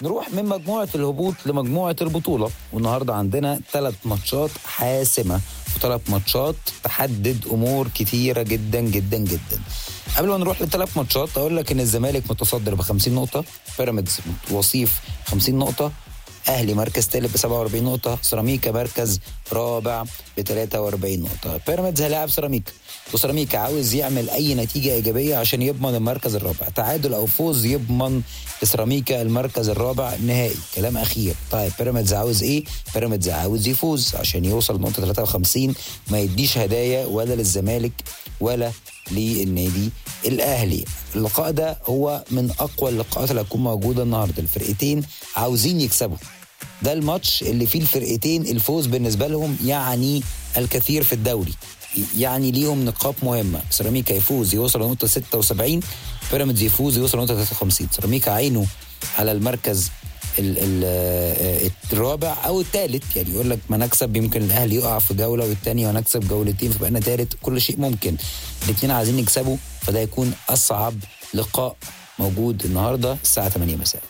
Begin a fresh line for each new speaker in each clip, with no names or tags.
نروح من مجموعة الهبوط لمجموعة البطولة والنهاردة عندنا ثلاث ماتشات حاسمة وثلاث ماتشات تحدد أمور كتيرة جدا جدا جدا قبل ما نروح للثلاث ماتشات أقول لك إن الزمالك متصدر ب 50 نقطة بيراميدز وصيف 50 نقطة اهلي مركز ثالث ب 47 نقطه سيراميكا مركز رابع ب 43 نقطه بيراميدز هيلاعب سيراميكا وسيراميكا عاوز يعمل اي نتيجه ايجابيه عشان يضمن المركز الرابع تعادل او فوز يضمن لسيراميكا المركز الرابع نهائي كلام اخير طيب بيراميدز عاوز ايه بيراميدز عاوز يفوز عشان يوصل لنقطه 53 ما يديش هدايا ولا للزمالك ولا للنادي الاهلي اللقاء ده هو من اقوى اللقاءات اللي هتكون موجوده النهارده الفرقتين عاوزين يكسبوا ده الماتش اللي فيه الفرقتين الفوز بالنسبه لهم يعني الكثير في الدوري يعني ليهم نقاط مهمه سيراميكا يفوز يوصل لنقطه 76 بيراميدز يفوز يوصل لنقطه 53 سيراميكا عينه على المركز ال ال الرابع او الثالث يعني يقول لك ما نكسب يمكن الاهلي يقع في جوله والثانيه ونكسب جولتين فبقى لنا ثالث كل شيء ممكن الاثنين عايزين يكسبوا فده يكون اصعب لقاء موجود النهارده الساعه 8 مساء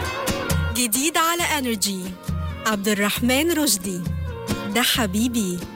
جديد على انرجي عبد الرحمن رشدي ده حبيبي